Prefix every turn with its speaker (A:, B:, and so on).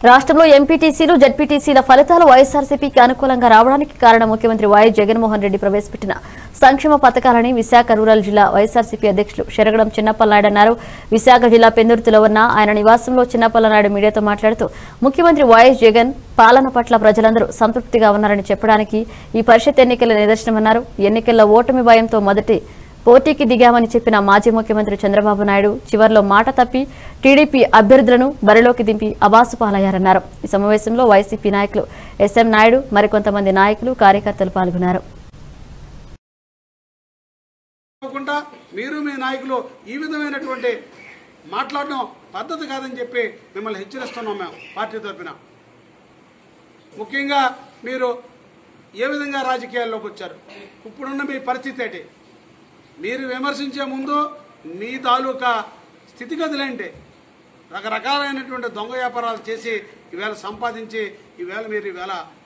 A: రాష్ట్రంలో ఎంపీటీసీలు జడ్పీటీసీల ఫలితాలు వైఎస్ఆర్సీపీకి అనుకూలంగా రావడానికి కారణం ముఖ్యమంత్రి వైఎస్ జగన్మోహన్ రెడ్డి ప్రవేశపెట్టిన సంక్షేమ పథకాలని విశాఖ రూరల్ జిల్లా వైఎస్ఆర్సీపీ అధ్యక్షులు శరగడం చిన్నప్పలనాయుడు అన్నారు విశాఖ జిల్లా పెందుర్తిలో ఉన్న ఆయన నివాసంలో చిన్నప్పలనాయుడు మీడియాతో మాట్లాడుతూ ముఖ్యమంత్రి వైఎస్ జగన్ పాలన పట్ల ప్రజలందరూ సంతృప్తిగా ఉన్నారని చెప్పడానికి ఈ పరిషత్ ఎన్నికల నిదర్శనమన్నారు ఎన్నికల్లో ఓటమి భయంతో మొదటి పోటీకి దిగామని చెప్పిన మాజీ ముఖ్యమంత్రి చంద్రబాబు నాయుడు చివర్లో మాట తప్పి టీడీపీ అభ్యర్థులను బరిలోకి దింపి అబాసు పాలయ్యారన్నారు ఈ సమావేశంలో వైసీపీ నాయకులు ఎస్ఎం నాయుడు మరికొంతమంది నాయకులు కార్యకర్తలు పాల్గొన్నారు
B: కాకుండా మీరు మీ నాయకులు ఈ విధమైనటువంటి మాట్లాడడం పద్ధతి కాదని చెప్పి మిమ్మల్ని హెచ్చరిస్తున్నాం మేము పార్టీ తరఫున ముఖ్యంగా మీరు ఏ విధంగా రాజకీయాల్లోకి వచ్చారు ఇప్పుడున్న మీ పరిస్థితి ఏంటి మీరు విమర్శించే ముందు మీ తాలూకా స్థితిగతులేంటి రకరకాలైనటువంటి దొంగ వ్యాపారాలు చేసి ఈవేళ సంపాదించి ఈవేళ మీరు ఈవేళ